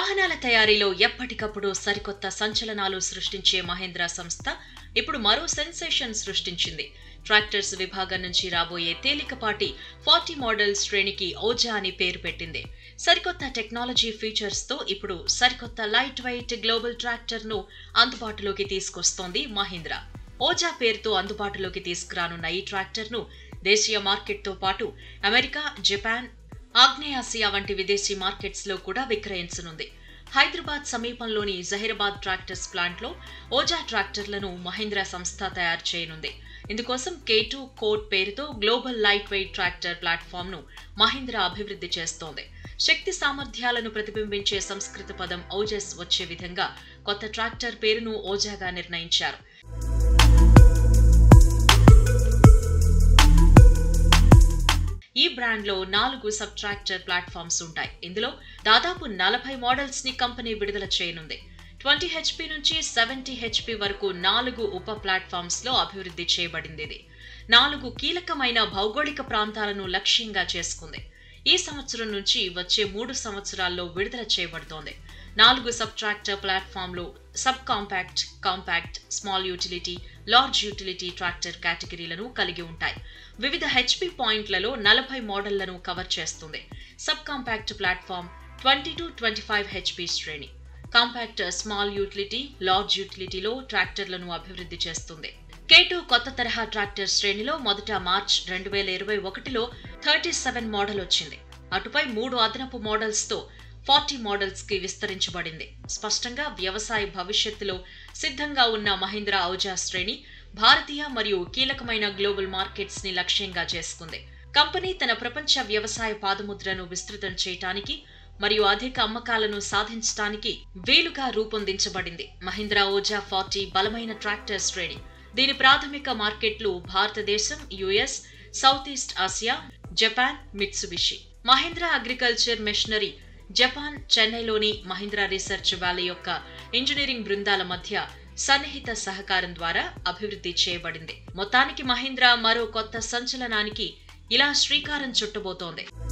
వాహనాల తయారీలో ఎప్పటికప్పుడు సరికొత్త సంచలనాలు సృష్టించే మహేంద్ర సంస్థ ఇప్పుడు మరో సెన్సేషన్ సృష్టించింది ట్రాక్టర్స్ విభాగం నుంచి రాబోయే తేలికపాటి ఫార్టీ మోడల్ శ్రేణికి ఓజా అని పేరు పెట్టింది సరికొత్త టెక్నాలజీ ఫీచర్స్ తో ఇప్పుడు సరికొత్త లైట్ వెయిట్ గ్లోబల్ ట్రాక్టర్ ను అందుబాటులోకి తీసుకొస్తోంది మహీంద్రా ఓజా పేరుతో అందుబాటులోకి తీసుకురానున్న ఈ ట్రాక్టర్ ను దేశీయ మార్కెట్ తో పాటు అమెరికా జపాన్ ఆగ్నేయాసియా వంటి విదేశీ మార్కెట్స్ లో కూడా విక్రయించనుంది హైదరాబాద్ సమీపంలోని జహీరాబాద్ ట్రాక్టర్స్ ప్లాంట్లో ఓజా ట్రాక్టర్లను మహీంద్రా సంస్థ తయారు చేయనుంది ఇందుకోసం కే టూ కోడ్ పేరుతో global light weight tractor platform ను మహీంద్రా అభివృద్ధి చేస్తోంది శక్తి సామర్థ్యాలను ప్రతిబింబించే సంస్కృత పదం ఓజస్ వచ్చే విధంగా కొత్త ట్రాక్టర్ పేరును ఓజాగా నిర్ణయించారు ఈ బ్రాండ్ లో నాలుగు సబ్ ట్రాక్టర్ ప్లాట్ఫామ్స్ ఉంటాయి ఇందులో దాదాపు నలభై మోడల్స్ ని కంపెనీ విడుదల చేయనుంది ట్వంటీ హెచ్పి నుంచి సెవెంటీ హెచ్పి వరకు నాలుగు ఉప ప్లాట్ఫామ్స్ లో అభివృద్ధి చేయబడింది ఇది నాలుగు కీలకమైన భౌగోళిక ప్రాంతాలను లక్ష్యంగా చేసుకుంది ఈ సంవత్సరం నుంచి వచ్చే మూడు సంవత్సరాల్లో విడుదల చేయబడుతోంది నాలుగు సబ్ ట్రాక్టర్ ప్లాట్ఫామ్లు sub compact compact small utility large utility tractor కేటగిరీలను కలిగి ఉంటాయి వివిధ హెచ్పి పాయింట్లలో నలభై మోడళ్లను కవర్ చేస్తుంది sub compact platform twenty two twenty five HP శ్రేణి కాంపాక్ట్ స్మాల్ యూటిలిటీ లార్జ్ యూటిలిటీలో ట్రాక్టర్లను అభివృద్ధి చేస్తుంది కేటు కొత్త తరహా ట్రాక్టర్ శ్రేణిలో మొదట మార్చ్ రెండు వేల ఇరవై ఒకటిలో థర్టీ సెవెన్ మోడల్ వచ్చింది అటుపై మూడు అదనపు మోడల్స్ తో ఫార్టీ మోడల్స్ కి విస్తరించబడింది స్పష్టంగా వ్యవసాయ భవిష్యత్తులో సిద్ధంగా ఉన్న మహీంద్రా ఔజా శ్రేణి భారతీయ మరియు కీలకమైన గ్లోబల్ మార్కెట్స్ ని లక్ష్యంగా చేసుకుంది కంపెనీ తన ప్రపంచ వ్యవసాయ పాదముద్రను విస్తృతం చేయటానికి మరియు అధిక అమ్మకాలను సాధించడానికి వీలుగా రూపొందించబడింది మహీంద్రా ఓజా ఫార్టీ బలమైన ట్రాక్టర్ శ్రేణి దీని ప్రాథమిక మార్కెట్లు భారతదేశం US South East Asia Japan Mitsubishi Mahindra agriculture machinery Japan చెన్నైలోని మహీంద్రా రీసెర్చ్ వ్యాలీ యొక్క ఇంజనీరింగ్ బృందాల మధ్య సన్నిహిత సహకారం ద్వారా అభివృద్ధి చేయబడింది మొత్తానికి మహీంద్రా మరో కొత్త సంచలనానికి ఇలా శ్రీకారం చుట్టబోతోంది